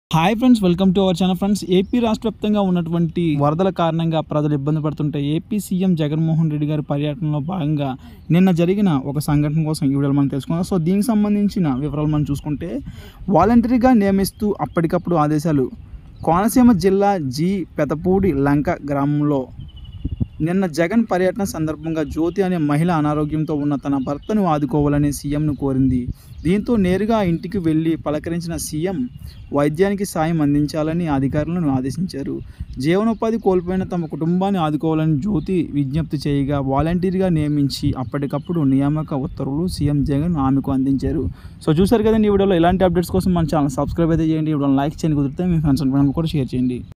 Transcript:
hi friends welcome to our channel friends AP రాష్ట్ర వ్యాప్తంగా ఉన్నటువంటి వరదల కారణంగా ప్రజలు ఇబ్బంది పడుతుంటే ఏపీ సీఎం జగన్మోహన్ రెడ్డి గారి పర్యటనలో భాగంగా నిన్న జరిగిన ఒక సంఘటన కోసం ఈ వీడియోలో మనం తెలుసుకుందాం సో దీనికి సంబంధించిన వివరాలు మనం చూసుకుంటే వాలంటరీగా నియమిస్తూ అప్పటికప్పుడు ఆదేశాలు కోనసీమ జిల్లా జి పెదపూడి లంక గ్రామంలో నిన్న జగన్ పర్యటన సందర్భంగా జ్యోతి అనే మహిళ అనారోగ్యంతో ఉన్న తన భర్తను ఆదుకోవాలని సీఎంను కోరింది దీంతో నేరుగా ఆ ఇంటికి వెళ్ళి పలకరించిన సీఎం వైద్యానికి సాయం అందించాలని అధికారులను ఆదేశించారు జీవనోపాధి కోల్పోయిన తమ కుటుంబాన్ని ఆదుకోవాలని జ్యోతి విజ్ఞప్తి చేయగా వాలంటీర్గా నియమించి అప్పటికప్పుడు నియామక ఉత్తర్వులు సీఎం జగన్ ఆమెకు అందించారు సో చూసారు కదండి ఈ వీడియోలో ఇలాంటి అప్డేట్స్ కోసం మన ఛానల్ సబ్స్క్రైబ్ అయితే చేయండి ఈ వీడియోని లైక్ చేయండి కుదిరితే మీ ఫ్రెండ్స్ అండ్ ఫ్రెండ్స్ కూడా షేర్ చేయండి